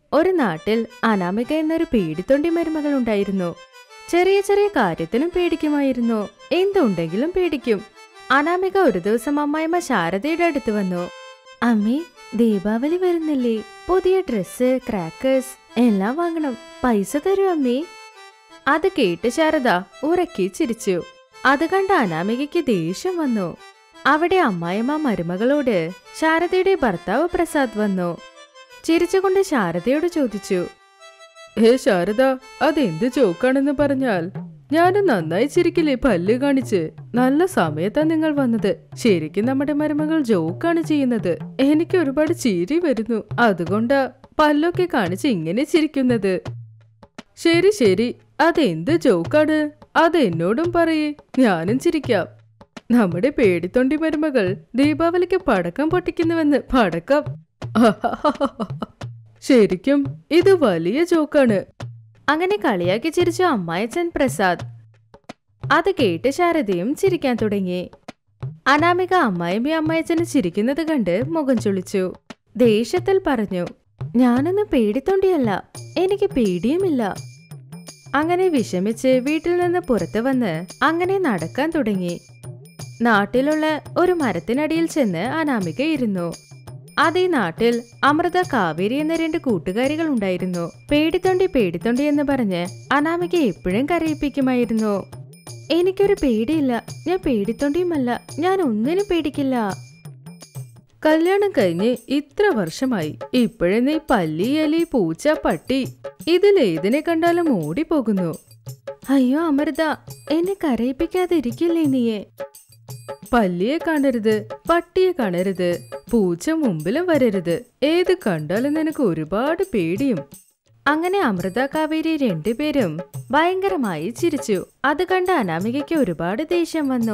ഒരു നാട്ടിൽ അനാമിക എന്നൊരു പേടിത്തൊണ്ടി മരുമകൾ ഉണ്ടായിരുന്നു ചെറിയ ചെറിയ കാര്യത്തിനും പേടിക്കുമായിരുന്നു എന്തുണ്ടെങ്കിലും പേടിക്കും അനാമിക ഒരു ദിവസം അമ്മായിമ്മ ശാരദയുടെ അടുത്ത് വന്നു അമ്മേ ദീപാവലി വരുന്നില്ലേ പുതിയ ഡ്രസ്സ് ക്രാക്കേഴ്സ് എല്ലാം വാങ്ങണം പൈസ തരൂ അമ്മേ അത് കേട്ട് ശാരദ ഉറക്കി ചിരിച്ചു അത് കണ്ട അനാമികയ്ക്ക് ദേഷ്യം വന്നു അവിടെ അമ്മായിമ്മ മരുമകളോട് ശാരദയുടെ ഭർത്താവ് പ്രസാദ് വന്നു ചിരിച്ചുകൊണ്ട് ശാരദയോട് ചോദിച്ചു ഹേ ശാരദ അതെന്ത് ജോക്കാണെന്ന് പറഞ്ഞാൽ ഞാനും നന്നായി ചിരിക്കില്ലേ പല്ല് കാണിച്ച് നല്ല സമയത്താ നിങ്ങൾ വന്നത് ശരിക്കും നമ്മുടെ മരുമകൾ ജോക്കാണ് ചെയ്യുന്നത് എനിക്ക് ഒരുപാട് ചിരി വരുന്നു അതുകൊണ്ടാ പല്ലൊക്കെ കാണിച്ച് ഇങ്ങനെ ചിരിക്കുന്നത് ശരി ശരി അതെന്ത് ജോക്കാണ് അത് എന്നോടും പറയേ ഞാനും ചിരിക്കാം നമ്മുടെ പേടിത്തൊണ്ടി മരുമകൾ ദീപാവലിക്ക് പടക്കം പൊട്ടിക്കുന്നുവെന്ന് പടക്കം ശരിക്കും ഇത് വലിയ ജോക്കാണ് അങ്ങനെ കളിയാക്കി ചിരിച്ചു അമ്മായച്ചൻ പ്രസാദ് അത് കേട്ട് ശാരദയും ചിരിക്കാൻ തുടങ്ങി അനാമിക അമ്മായിമ്മ അമ്മായച്ചന് ചിരിക്കുന്നത് കണ്ട് മുഖം ചുളിച്ചു ദേഷ്യത്തിൽ പറഞ്ഞു ഞാനൊന്നും പേടിത്തൊണ്ടിയല്ല എനിക്ക് പേടിയുമില്ല അങ്ങനെ വിഷമിച്ച് വീട്ടിൽ നിന്ന് പുറത്തു വന്ന് അങ്ങനെ നടക്കാൻ തുടങ്ങി നാട്ടിലുള്ള ഒരു മരത്തിനടിയിൽ ചെന്ന് അനാമിക ഇരുന്നു അതേ നാട്ടിൽ അമൃത കാവേരി എന്ന രണ്ട് കൂട്ടുകാരികൾ ഉണ്ടായിരുന്നു പേടിത്തൊണ്ടി പേടിത്തൊണ്ടി എന്ന് പറഞ്ഞ് അനാമിക എപ്പോഴും കരയിപ്പിക്കുമായിരുന്നു എനിക്കൊരു പേടിയില്ല ഞാൻ പേടിത്തൊണ്ടിയുമല്ല ഞാൻ ഒന്നിനും പേടിക്കില്ല കല്യാണം കഴിഞ്ഞ് ഇത്ര വർഷമായി ഇപ്പോഴേ നീ പല്ലി എലി പൂച്ച പട്ടി ഇതിലേതിനെ കണ്ടാലും ഓടിപ്പോകുന്നു അയ്യോ അമൃത എന്നെ കരയിപ്പിക്കാതിരിക്കില്ലേ നീയെ പല്ലിയെ കാണരുത് പട്ടിയെ കാണരുത് പൂച്ച മുമ്പിലും വരരുത് ഏത് കണ്ടാലും നിനക്ക് ഒരുപാട് പേടിയും അങ്ങനെ അമൃത കാവേരി രണ്ടുപേരും ഭയങ്കരമായി ചിരിച്ചു അത് കണ്ട് അനാമികയ്ക്ക് ഒരുപാട് ദേഷ്യം വന്നു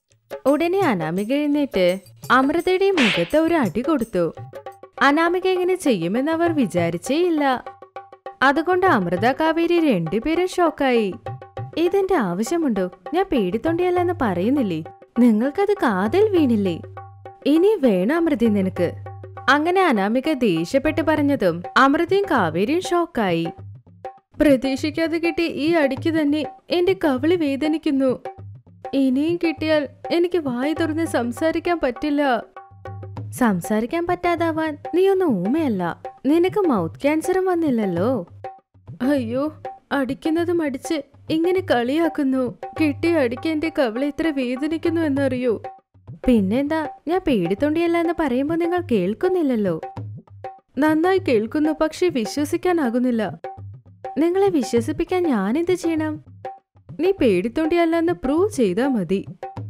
ഉടനെ അനാമിക എഴുന്നേറ്റ് അമൃതയുടെ മുഖത്ത് ഒരു അടി കൊടുത്തു അനാമിക ഇങ്ങനെ ചെയ്യുമെന്ന് അവർ വിചാരിച്ചേയില്ല അതുകൊണ്ട് അമൃത കാവേരി രണ്ടുപേരും ഷോക്കായി ഇതിന്റെ ആവശ്യമുണ്ടോ ഞാൻ പേടിത്തൊണ്ടിയല്ലെന്ന് പറയുന്നില്ലേ നിങ്ങൾക്കത് കാതിൽ വീണില്ലേ ഇനി വേണം അമൃതി നിനക്ക് അങ്ങനെ അനാമിക ദേഷ്യപ്പെട്ട് പറഞ്ഞതും അമൃതയും കാവേരിയും ഷോക്കായി പ്രതീക്ഷിക്കാതെ കിട്ടിയ ഈ അടിക്ക് തന്നെ എന്റെ കവിളി വേദനിക്കുന്നു ഇനിയും കിട്ടിയാൽ എനിക്ക് വായി തുറന്ന് സംസാരിക്കാൻ പറ്റില്ല സംസാരിക്കാൻ പറ്റാതാവാൻ നീ ഒന്ന് ഊമയല്ല നിനക്ക് മൗത്ത് ക്യാൻസറും വന്നില്ലല്ലോ അയ്യോ അടിക്കുന്നതും അടിച്ച് ഇങ്ങനെ കളിയാക്കുന്നു കിട്ടിയ അടിക്ക് എന്റെ കവിളി ഇത്ര വേദനിക്കുന്നു എന്നറിയോ പിന്നെന്താ ഞാൻ പേടിത്തൊണ്ടിയല്ല എന്ന് പറയുമ്പോ നിങ്ങൾ കേൾക്കുന്നില്ലല്ലോ നന്നായി കേൾക്കുന്നു പക്ഷെ വിശ്വസിക്കാനാകുന്നില്ല നിങ്ങളെ വിശ്വസിപ്പിക്കാൻ ഞാനെന്ത് ചെയ്യണം നീ പേടിത്തൊണ്ടിയല്ലെന്ന് പ്രൂവ് ചെയ്താ മതി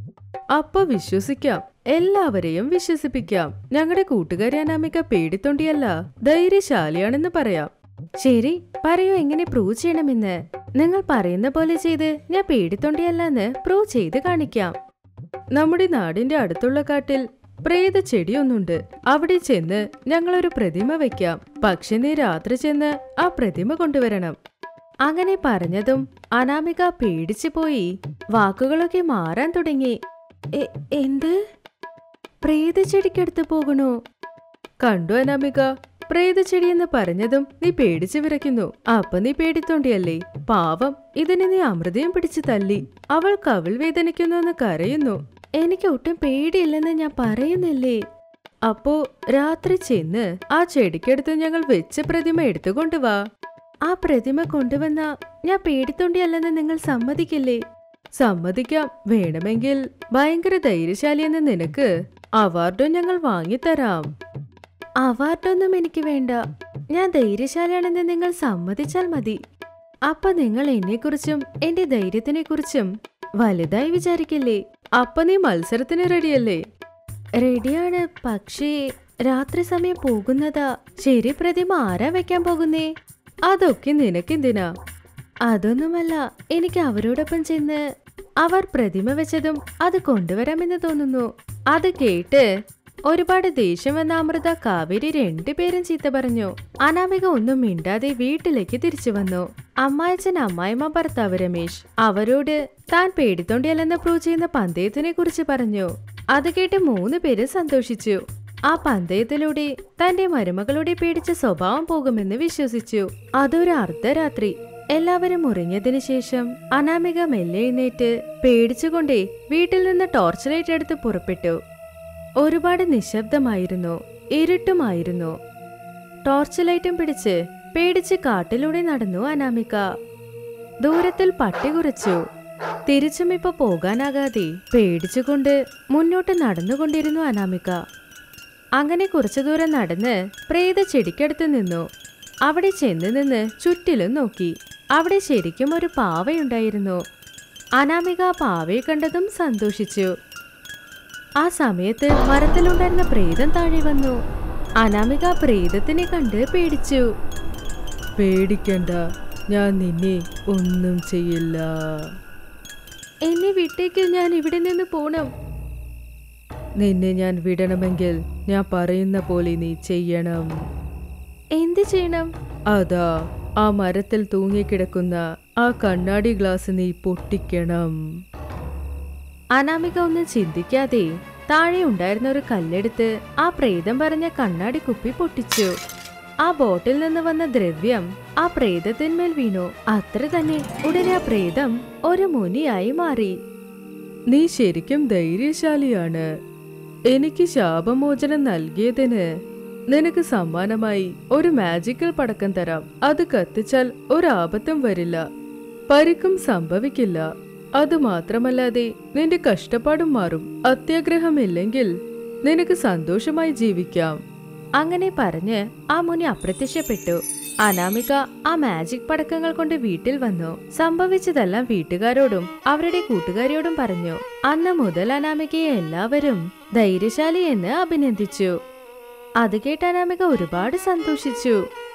അപ്പൊ വിശ്വസിക്കാം എല്ലാവരെയും വിശ്വസിപ്പിക്കാം ഞങ്ങളുടെ കൂട്ടുകാരി അനാമിക പേടിത്തൊണ്ടിയല്ല ധൈര്യശാലിയാണെന്ന് പറയാം ശരി പറയൂ എങ്ങനെ പ്രൂവ് ചെയ്യണമെന്ന് നിങ്ങൾ പറയുന്ന പോലെ ചെയ്ത് ഞാൻ പേടിത്തൊണ്ടിയല്ലെന്ന് പ്രൂവ് ചെയ്ത് കാണിക്കാം നമ്മുടെ നാടിന്റെ അടുത്തുള്ള കാട്ടിൽ പ്രേത ചെടിയൊന്നുണ്ട് അവിടെ ചെന്ന് ഞങ്ങളൊരു പ്രതിമ വെക്കാം പക്ഷെ നീ രാത്രി ചെന്ന് ആ പ്രതിമ കൊണ്ടുവരണം അങ്ങനെ പറഞ്ഞതും അനാമിക പേടിച്ചു പോയി വാക്കുകളൊക്കെ മാറാൻ തുടങ്ങി "എ- എന്ത് പ്രേതച്ചെടിക്കടുത്ത് പോകണോ കണ്ടു അനാമിക പ്രേതച്ചെടി എന്ന് പറഞ്ഞതും നീ പേടിച്ചു വിറയ്ക്കുന്നു അപ്പൊ നീ പേടിത്തോണ്ടിയല്ലേ പാവം ഇതിനെ നീ അമൃതയും പിടിച്ചു തല്ലി അവൾ കവിൾ വേദനിക്കുന്നു എന്ന് കരയുന്നു എനിക്ക് ഒട്ടും പേടിയില്ലെന്ന് ഞാൻ പറയുന്നില്ലേ അപ്പോ രാത്രി ചെന്ന് ആ ചെടിക്കടുത്ത് ഞങ്ങൾ വെച്ച പ്രതിമ എടുത്തുകൊണ്ട് വാ ആ പ്രതിമ കൊണ്ടുവന്ന ഞാൻ പേടിത്തൊണ്ടിയല്ലെന്ന് നിങ്ങൾ സമ്മതിക്കില്ലേ സമ്മതിക്കാം വേണമെങ്കിൽ ഭയങ്കര ധൈര്യശാലിയെന്ന് നിനക്ക് അവാർഡും ഞങ്ങൾ വാങ്ങിത്തരാം അവാർഡൊന്നും എനിക്ക് വേണ്ട ഞാൻ ധൈര്യശാലിയാണെന്ന് നിങ്ങൾ സമ്മതിച്ചാൽ മതി അപ്പൊ നിങ്ങൾ എന്നെക്കുറിച്ചും എന്റെ ധൈര്യത്തിനെക്കുറിച്ചും വലുതായി വിചാരിക്കില്ലേ അപ്പൊ നീ മത്സരത്തിന് റെഡിയല്ലേ റെഡിയാണ് പക്ഷേ രാത്രി സമയം പോകുന്നതാ ശരി പ്രതിമ ആരാ വെക്കാൻ പോകുന്നേ അതൊക്കെ നിനക്കെന്തിനാ അതൊന്നുമല്ല എനിക്ക് അവരോടൊപ്പം ചെന്ന് അവർ പ്രതിമ വെച്ചതും അത് കൊണ്ടുവരാമെന്ന് തോന്നുന്നു അത് കേട്ട് ഒരുപാട് ദേഷ്യം വന്ന അമൃത കാവേരി രണ്ടുപേരും ചീത്ത പറഞ്ഞു അനാമിക ഒന്നും മിണ്ടാതെ വീട്ടിലേക്ക് തിരിച്ചു വന്നു അമ്മായച്ചൻ അമ്മായിമ്മ ഭർത്താവ് രമേശ് അവരോട് താൻ പേടിത്തൊണ്ടിയല്ലെന്ന് പ്രൂവ് ചെയ്യുന്ന പന്തയത്തിനെ കുറിച്ച് പറഞ്ഞു അത് കേട്ട് മൂന്ന് പേര് സന്തോഷിച്ചു ആ പന്തയത്തിലൂടെ തന്റെ മരുമകളുടെ പേടിച്ച സ്വഭാവം പോകുമെന്ന് വിശ്വസിച്ചു അതൊരു അർദ്ധരാത്രി എല്ലാവരും ഉറങ്ങിയതിനു ശേഷം അനാമിക മെല്ലെ എഴുന്നേറ്റ് പേടിച്ചുകൊണ്ടേ വീട്ടിൽ നിന്ന് ടോർച്ച് ലൈറ്റ് എടുത്ത് പുറപ്പെട്ടു ഒരുപാട് നിശബ്ദമായിരുന്നു ഇരുട്ടുമായിരുന്നു ടോർച്ച് ലൈറ്റും പിടിച്ച് പേടിച്ച് കാട്ടിലൂടെ നടന്നു അനാമിക ദൂരത്തിൽ പട്ടി കുറിച്ചു തിരിച്ചും ഇപ്പൊ പോകാനാകാതെ പേടിച്ചുകൊണ്ട് മുന്നോട്ട് നടന്നുകൊണ്ടിരുന്നു അനാമിക അങ്ങനെ കുറച്ചു ദൂരം നടന്ന് പ്രേത ചെടിക്കടുത്ത് നിന്നു അവിടെ ചെന്ന് നിന്ന് ചുറ്റിലും നോക്കി അവിടെ ശരിക്കും ഒരു പാവയുണ്ടായിരുന്നു അനാമിക ആ പാവയെ കണ്ടതും സന്തോഷിച്ചു ആ സമയത്ത് മരത്തിലുണ്ടായിരുന്ന പ്രേതം താഴെ വന്നു അനാമിക പ്രേതത്തിനെ കണ്ട് പേടിച്ചു പേടിക്കണ്ട ഞാൻ നിന്നെ ഒന്നും ചെയ്യില്ല എന്നെ വിട്ടേക്ക് ഞാൻ ഇവിടെ നിന്ന് പോണം നിന്നെ ഞാൻ വിടണമെങ്കിൽ ഞാൻ പറയുന്ന പോലെ നീ ചെയ്യണം എന്ത് ചെയ്യണം അതാ ആ മരത്തിൽ തൂങ്ങിക്കിടക്കുന്ന ആ കണ്ണാടി ഗ്ലാസ് നീ പൊട്ടിക്കണം അനാമിക ഒന്നും ചിന്തിക്കാതെ താഴെ ഉണ്ടായിരുന്ന ഒരു കല്ലെടുത്ത് ആ പ്രേതം പറഞ്ഞ കണ്ണാടി കുപ്പി പൊട്ടിച്ചു ആ ബോട്ടിൽ നിന്ന് വന്ന ദ്രവ്യം ആ പ്രേതത്തിന്മേൽ വീണു അത്ര തന്നെ ഉടനെ ആ പ്രേതം ഒരു മുനിയായി മാറി നീ ശരിക്കും ധൈര്യശാലിയാണ് എനിക്ക് ശാപമോചനം നൽകിയതിന് നിനക്ക് സമ്മാനമായി ഒരു മാജിക്കൽ പടക്കം തരാം അത് കത്തിച്ചാൽ ഒരാപത്തും വരില്ല പരിക്കും സംഭവിക്കില്ല അത് മാത്രമല്ലാതെ നിന്റെ കഷ്ടപ്പാടും മാറും അത്യാഗ്രഹമില്ലെങ്കിൽ നിനക്ക് സന്തോഷമായി ജീവിക്കാം അങ്ങനെ പറഞ്ഞ് ആ മുനി അപ്രത്യക്ഷപ്പെട്ടു അനാമിക ആ മാജിക് പടക്കങ്ങൾ കൊണ്ട് വീട്ടിൽ വന്നു സംഭവിച്ചതെല്ലാം വീട്ടുകാരോടും അവരുടെ കൂട്ടുകാരിയോടും പറഞ്ഞു അന്ന് മുതൽ അനാമികയെ എല്ലാവരും ധൈര്യശാലി എന്ന് അഭിനന്ദിച്ചു അത് കേട്ട് അനാമിക ഒരുപാട് സന്തോഷിച്ചു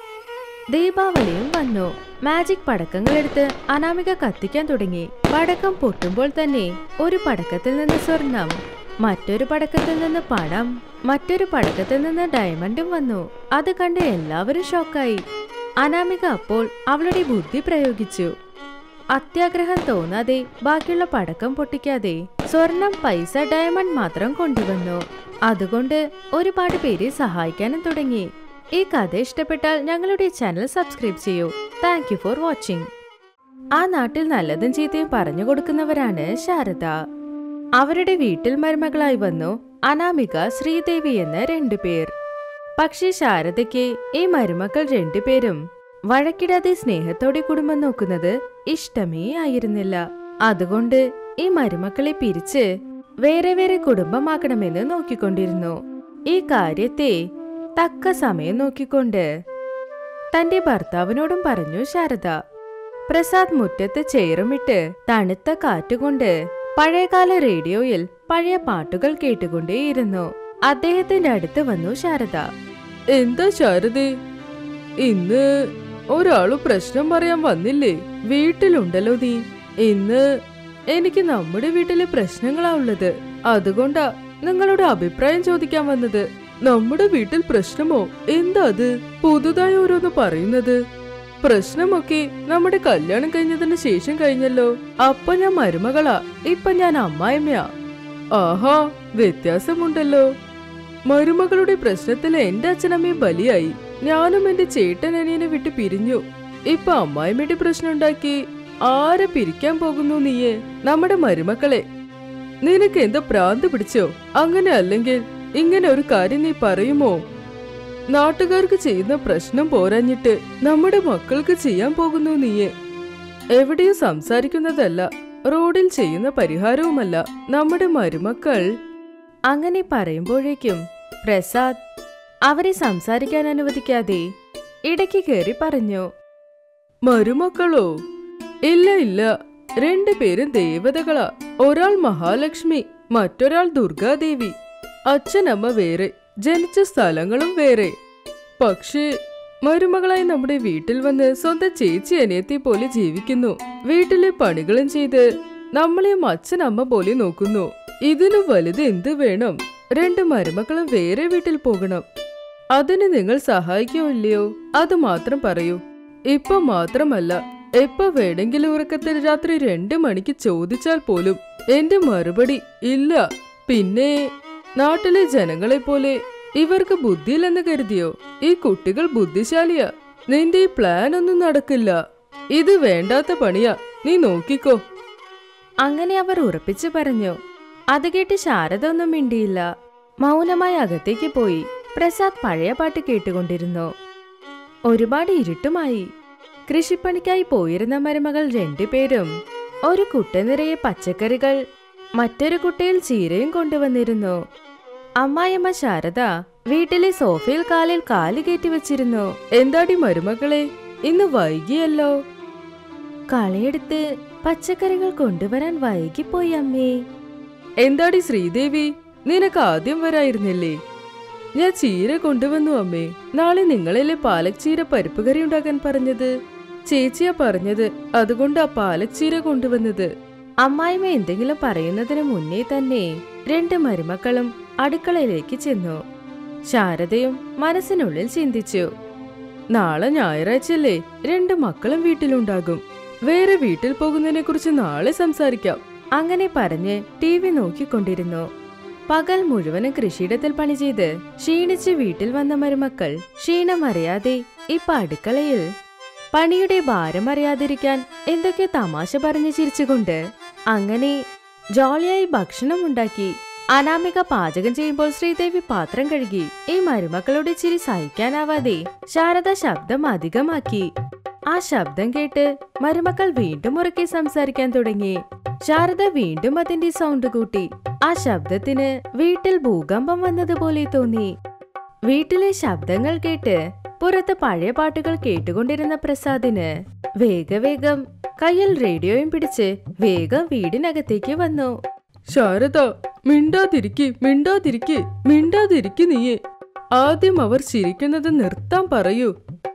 ദീപാവലിയും വന്നു മാജിക് പടക്കങ്ങൾ എടുത്ത് അനാമിക കത്തിക്കാൻ തുടങ്ങി പടക്കം പൊട്ടുമ്പോൾ തന്നെ ഒരു പടക്കത്തിൽ നിന്ന് സ്വർണം മറ്റൊരു പടക്കത്തിൽ നിന്ന് പണം മറ്റൊരു പടക്കത്തിൽ നിന്ന് ഡയമണ്ടും വന്നു അത് കണ്ട് എല്ലാവരും ഷോക്കായി അനാമിക അപ്പോൾ അവളുടെ ബുദ്ധി പ്രയോഗിച്ചു അത്യാഗ്രഹം തോന്നാതെ ബാക്കിയുള്ള പടക്കം പൊട്ടിക്കാതെ സ്വർണം പൈസ ഡയമണ്ട് മാത്രം കൊണ്ടുവന്നു അതുകൊണ്ട് ഒരുപാട് പേരെ സഹായിക്കാനും തുടങ്ങി ഈ കഥ ഇഷ്ടപ്പെട്ടാൽ ഞങ്ങളുടെ ചാനൽ സബ്സ്ക്രൈബ് ചെയ്യൂ താങ്ക് യു ഫോർ വാച്ചിങ് ആ നാട്ടിൽ നല്ലതും ചീത്തയും പറഞ്ഞു കൊടുക്കുന്നവരാണ് ശാരദ അവരുടെ വീട്ടിൽ മരുമകളായി വന്നു അനാമിക ശ്രീദേവി എന്ന രണ്ടുപേർ പക്ഷേ ശാരദയ്ക്ക് ഈ മരുമക്കൾ രണ്ടുപേരും വഴക്കിടാതെ സ്നേഹത്തോടെ കുടുംബം നോക്കുന്നത് ഇഷ്ടമേ ആയിരുന്നില്ല അതുകൊണ്ട് ഈ മരുമക്കളെ പിരിച്ച് വേറെ വേറെ കുടുംബമാക്കണമെന്ന് നോക്കിക്കൊണ്ടിരുന്നു ഈ കാര്യത്തെ തക്ക സമയം നോക്കിക്കൊണ്ട് തന്റെ ഭർത്താവിനോടും പറഞ്ഞു ശാരദ പ്രസാദ് മുറ്റത്ത് ചെയറുമിട്ട് തണുത്ത കാറ്റുകൊണ്ട് പഴയകാല റേഡിയോയിൽ പഴയ പാട്ടുകൾ കേട്ടുകൊണ്ടേയിരുന്നു അദ്ദേഹത്തിന്റെ അടുത്ത് വന്നു ശാരദ എന്താ ശാരദേ ഇന്ന് ഒരാളു പ്രശ്നം പറയാൻ വന്നില്ലേ വീട്ടിലുണ്ടല്ലോ നീ ഇന്ന് എനിക്ക് നമ്മുടെ വീട്ടിലെ പ്രശ്നങ്ങളാ ഉള്ളത് അതുകൊണ്ടാ നിങ്ങളുടെ അഭിപ്രായം ചോദിക്കാൻ വന്നത് നമ്മുടെ വീട്ടിൽ പ്രശ്നമോ എന്താ അത് പുതുതായി ഓരോന്ന് പറയുന്നത് പ്രശ്നമൊക്കെ നമ്മുടെ കല്യാണം കഴിഞ്ഞതിന് ശേഷം കഴിഞ്ഞല്ലോ അപ്പൊ ഞാൻ മരുമകളാ ഇപ്പൊ ഞാൻ അമ്മായിമ്മയാ ആഹാ വ്യത്യാസമുണ്ടല്ലോ മരുമകളുടെ പ്രശ്നത്തിൽ എന്റെ അച്ഛനമ്മയും ബലിയായി ഞാനും എന്റെ ചേട്ടൻ അനിയനെ വിട്ട് പിരിഞ്ഞു ഇപ്പൊ അമ്മായിമ്മയുടെ പ്രശ്നം ഉണ്ടാക്കി ആരെ പിരിക്കാൻ പോകുന്നു നീയെ നമ്മുടെ മരുമക്കളെ നിനക്ക് എന്താ പ്രാന്ത് പിടിച്ചോ അങ്ങനെ അല്ലെങ്കിൽ ഇങ്ങനെ ഒരു കാര്യം നീ പറയുമോ നാട്ടുകാർക്ക് ചെയ്യുന്ന പ്രശ്നം പോരാഞ്ഞിട്ട് നമ്മുടെ മക്കൾക്ക് ചെയ്യാൻ പോകുന്നു നീയെ എവിടെയും സംസാരിക്കുന്നതല്ല റോഡിൽ ചെയ്യുന്ന പരിഹാരവുമല്ല നമ്മുടെ മരുമക്കൾ അങ്ങനെ പറയുമ്പോഴേക്കും പ്രസാദ് അവരെ സംസാരിക്കാൻ അനുവദിക്കാതെ ഇടയ്ക്ക് കയറി പറഞ്ഞു മരുമക്കളോ ഇല്ല ഇല്ല രണ്ടുപേരും ദേവതകളാ ഒരാൾ മഹാലക്ഷ്മി മറ്റൊരാൾ ദുർഗാദേവി അച്ഛനമ്മ വേറെ ജനിച്ച സ്ഥലങ്ങളും വേറെ പക്ഷേ മരുമകളായി നമ്മുടെ വീട്ടിൽ വന്ന് സ്വന്തം ചേച്ചി അനിയത്തെ പോലെ ജീവിക്കുന്നു വീട്ടിലെ പണികളും ചെയ്ത് നമ്മളെയും അച്ഛനമ്മ പോലെ നോക്കുന്നു ഇതിനു വലുത് എന്ത് വേണം രണ്ട് മരുമക്കളും വേറെ വീട്ടിൽ പോകണം അതിന് നിങ്ങൾ സഹായിക്കോ ഇല്ലയോ അത് മാത്രം പറയൂ ഇപ്പൊ മാത്രമല്ല എപ്പോ വേണമെങ്കിലും ഉറക്കത്തിൽ രാത്രി രണ്ടു മണിക്ക് ചോദിച്ചാൽ പോലും എന്റെ മറുപടി ഇല്ല പിന്നെ നാട്ടിലെ ജനങ്ങളെ പോലെ ഇവർക്ക് ബുദ്ധിയില്ലെന്ന് കരുതിയോ ഈ കുട്ടികൾ ബുദ്ധിശാലിയാ നിന്റെ ഈ പ്ലാൻ ഒന്നും നടക്കില്ല ഇത് വേണ്ടാത്ത പണിയാ നീ നോക്കിക്കോ അങ്ങനെ അവർ ഉറപ്പിച്ചു പറഞ്ഞു അത് കേട്ട് ശാരദ ഒന്നും മിണ്ടിയില്ല മൗനമായി അകത്തേക്ക് പോയി പ്രസാദ് പഴയ പാട്ട് കേട്ടുകൊണ്ടിരുന്നു ഒരുപാട് ഇരുട്ടുമായി കൃഷിപ്പണിക്കായി പോയിരുന്ന മരുമകൾ രണ്ടുപേരും ഒരു കുട്ട നിറയെ പച്ചക്കറികൾ മറ്റൊരു കുട്ടയിൽ ചീരയും കൊണ്ടുവന്നിരുന്നു അമ്മായിയമ്മ ശാരദ വീട്ടിലെ സോഫയിൽ കാലിൽ കാല് കയറ്റി വെച്ചിരുന്നു എന്താടി മരുമകളെ ഇന്ന് വൈകിയല്ലോ കളയെടുത്ത് പച്ചക്കറികൾ കൊണ്ടുവരാൻ വൈകിപ്പോയി അമ്മേ എന്താടി ശ്രീദേവി നിനക്ക് ആദ്യം വരായിരുന്നില്ലേ ഞാൻ ചീര കൊണ്ടുവന്നു അമ്മേ നാളെ നിങ്ങളല്ലേ പാലക് ചീര പരിപ്പ് കറി ഉണ്ടാക്കാൻ പറഞ്ഞത് ചേച്ചിയാ പറഞ്ഞത് അതുകൊണ്ടാ പാലക് ചീര കൊണ്ടുവന്നത് അമ്മായിമ്മ എന്തെങ്കിലും പറയുന്നതിന് മുന്നേ തന്നെ രണ്ട് മരുമക്കളും അടുക്കളയിലേക്ക് ചെന്നു ശാരദയും മനസ്സിനുള്ളിൽ ചിന്തിച്ചു നാളെ ഞായറാഴ്ചയല്ലേ രണ്ട് മക്കളും വീട്ടിലുണ്ടാകും വേറെ വീട്ടിൽ പോകുന്നതിനെ കുറിച്ച് നാളെ സംസാരിക്കാം അങ്ങനെ പറഞ്ഞ് ടി വി നോക്കിക്കൊണ്ടിരുന്നു പകൽ മുഴുവനും കൃഷിയിടത്തിൽ പണി ചെയ്ത് ക്ഷീണിച്ച് വീട്ടിൽ വന്ന മരുമക്കൾ ക്ഷീണമറിയാതെ ഇപ്പൊ അടുക്കളയിൽ പണിയുടെ ഭാരം അറിയാതിരിക്കാൻ എന്തൊക്കെ തമാശ പറഞ്ഞു ചിരിച്ചുകൊണ്ട് അങ്ങനെ ജോളിയായി ഭക്ഷണം ഉണ്ടാക്കി അനാമിക പാചകം ചെയ്യുമ്പോൾ ശ്രീദേവി പാത്രം കഴുകി ഈ മരുമക്കളുടെ ചിരി സഹിക്കാനാവാതെ ശാരദ ശബ്ദം അധികമാക്കി ആ ശബ്ദം കേട്ട് മരുമക്കൾ വീണ്ടും ഉറക്കെ സംസാരിക്കാൻ തുടങ്ങി ശാരദ വീണ്ടും അതിന്റെ സൗണ്ട് കൂട്ടി ആ ശബ്ദത്തിന് വീട്ടിൽ ഭൂകമ്പം വന്നതുപോലെ തോന്നി വീട്ടിലെ ശബ്ദങ്ങൾ കേട്ട് പുറത്ത് പഴയ പാട്ടുകൾ കേട്ടുകൊണ്ടിരുന്ന പ്രസാദിന് വേഗവേഗം കയ്യിൽ റേഡിയോയും പിടിച്ച് വേഗം വീടിനകത്തേക്ക് വന്നു ശാരദ മിണ്ടാതിരിക്ക് മിണ്ടാതിരിക്ക് മിണ്ടാതിരിക്ക് നീയെ ആദ്യം അവർ ചിരിക്കുന്നത് നിർത്താൻ പറയൂ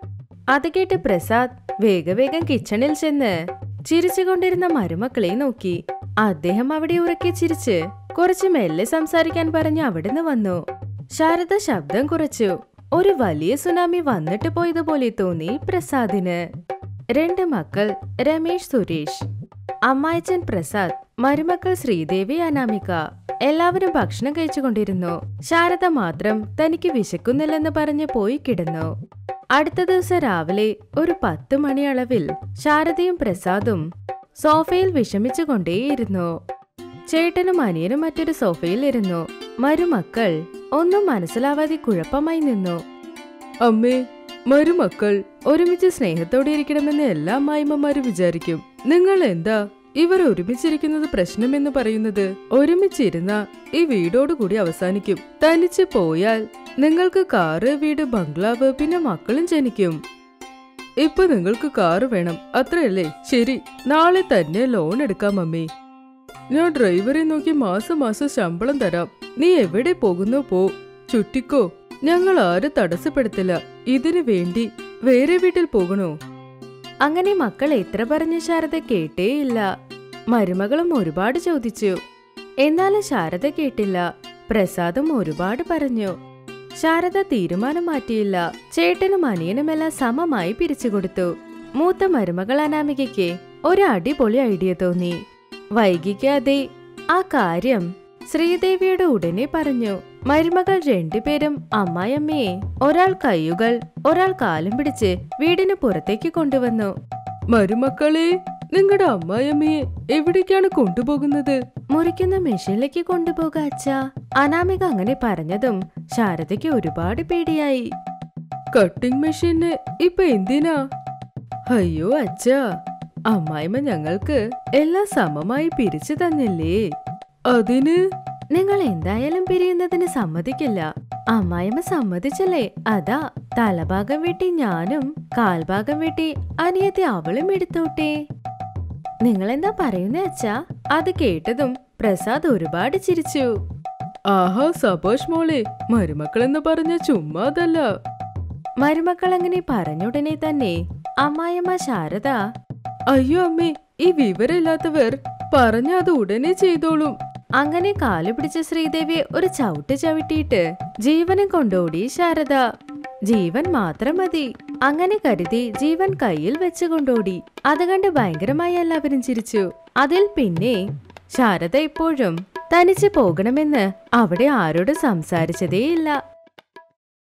അത് കേട്ട് പ്രസാദ് വേഗവേഗം കിച്ചണിൽ ചെന്ന് ചിരിച്ചുകൊണ്ടിരുന്ന മരുമക്കളെ നോക്കി അദ്ദേഹം അവിടെ ഉറക്കെ ചിരിച്ച് കുറച്ച് മെല്ലെ സംസാരിക്കാൻ പറഞ്ഞ് അവിടുന്ന് വന്നു ശാരദ ശബ്ദം കുറച്ചു ഒരു വലിയ സുനാമി വന്നിട്ട് പോയതുപോലെ തോന്നി പ്രസാദിന് രണ്ട് മക്കൾ രമേശ് സുരേഷ് അമ്മായച്ചൻ പ്രസാദ് മരുമക്കൾ ശ്രീദേവി അനാമിക എല്ലാവരും ഭക്ഷണം കഴിച്ചുകൊണ്ടിരുന്നു ശാരദ മാത്രം തനിക്ക് വിശക്കുന്നില്ലെന്ന് പറഞ്ഞ് പോയി കിടന്നു അടുത്ത ദിവസം രാവിലെ ഒരു പത്ത് മണി അളവിൽ ശാരദയും പ്രസാദും സോഫയിൽ വിഷമിച്ചുകൊണ്ടേയിരുന്നു ചേട്ടനും അനിയനും മറ്റൊരു സോഫയിൽ ഇരുന്നു മരുമക്കൾ ഒന്നും മനസ്സിലാവാതെ കുഴപ്പമായി നിന്നു അമ്മേ മരുമക്കൾ ഒരുമിച്ച് സ്നേഹത്തോടെ ഇരിക്കണമെന്ന് എല്ലാ അമ്മായിമ്മമാരും വിചാരിക്കും നിങ്ങൾ എന്താ ഇവർ ഒരുമിച്ചിരിക്കുന്നത് പ്രശ്നമെന്ന് പറയുന്നത് ഒരുമിച്ചിരുന്ന ഈ വീടോടുകൂടി അവസാനിക്കും തനിച്ച് പോയാൽ നിങ്ങൾക്ക് കാറ് വീട് ബംഗ്ലാവ് പിന്നെ മക്കളും ജനിക്കും ഇപ്പൊ നിങ്ങൾക്ക് കാറ് വേണം അത്രയല്ലേ ശരി നാളെ തന്നെ ലോൺ എടുക്കാം അമ്മേ ഞാൻ ഡ്രൈവറെ നോക്കി മാസം മാസം ശമ്പളം തരാം നീ എവിടെ പോകുന്നോ പോ ചുറ്റിക്കോ ഞങ്ങൾ ആരും തടസ്സപ്പെടുത്തില്ല ഇതിനു വേണ്ടി വേറെ വീട്ടിൽ പോകണോ അങ്ങനെ മക്കൾ എത്ര പറഞ്ഞ ശാരദ കേട്ടേയില്ല മരുമകളും ഒരുപാട് ചോദിച്ചു എന്നാലും ശാരദ കേട്ടില്ല പ്രസാദും ഒരുപാട് പറഞ്ഞു ശാരദ തീരുമാനം മാറ്റിയില്ല ചേട്ടനും അനിയനുമെല്ലാം സമമായി പിരിച്ചുകൊടുത്തു മൂത്ത മരുമകൾ അനാമികയ്ക്ക് ഒരു അടിപൊളി ഐഡിയ തോന്നി വൈകിക്കാതെ ആ കാര്യം ശ്രീദേവിയുടെ ഉടനെ പറഞ്ഞു മരുമകൾ രണ്ടുപേരും അമ്മായിയമ്മയെ ഒരാൾ കയ്യുകൾ ഒരാൾ കാലും പിടിച്ച് വീടിന് പുറത്തേക്ക് കൊണ്ടുവന്നു മരുമക്കളെ നിങ്ങളുടെ അമ്മായിയമ്മയെ എവിടേക്കാണ് കൊണ്ടുപോകുന്നത് മുറിക്കുന്ന മെഷീനിലേക്ക് കൊണ്ടുപോകാ അച്ഛാ അനാമിക അങ്ങനെ പറഞ്ഞതും ശാരദയ്ക്ക് ഒരുപാട് പേടിയായി കട്ടിംഗ് മെഷീന് ഇപ്പൊ എന്തിനാ അയ്യോ അച്ഛാ അമ്മായിമ്മ ഞങ്ങൾക്ക് എല്ലാം സമമായി പിരിച്ചു തന്നില്ലേ അതിന് നിങ്ങൾ എന്തായാലും പിരിയുന്നതിന് സമ്മതിക്കില്ല അമ്മായിമ്മ സമ്മതിച്ചല്ലേ അതാ തലഭാഗം വെട്ടി ഞാനും കാൽഭാഗം വെട്ടി അനിയത്തി അവളും എടുത്തോട്ടെ നിങ്ങൾ എന്താ പറയുന്നേ അച്ഛാ അത് കേട്ടതും പ്രസാദ് ഒരുപാട് ചിരിച്ചു ആഹാ സബോഷ് മോളെ മരുമക്കളെന്ന് പറഞ്ഞ ചുമ്മാതല്ല മരുമക്കൾ അങ്ങനെ പറഞ്ഞുടനെ തന്നെ അമ്മായിയമ്മ ശാരദ അയ്യോ അമ്മേ ഈ വിവരമില്ലാത്തവർ പറഞ്ഞ അത് ഉടനെ ചെയ്തോളും അങ്ങനെ കാലു പിടിച്ച ശ്രീദേവിയെ ഒരു ചവിട്ട് ചവിട്ടിയിട്ട് ജീവനും കൊണ്ടോടി ശാരദ ജീവൻ മാത്രം മതി അങ്ങനെ കരുതി ജീവൻ കയ്യിൽ വെച്ച് കൊണ്ടോടി അത് കണ്ട് ഭയങ്കരമായി എല്ലാവരും ചിരിച്ചു അതിൽ പിന്നെ ശാരദ ഇപ്പോഴും തനിച്ച് പോകണമെന്ന് അവിടെ ആരോടും സംസാരിച്ചതേയില്ല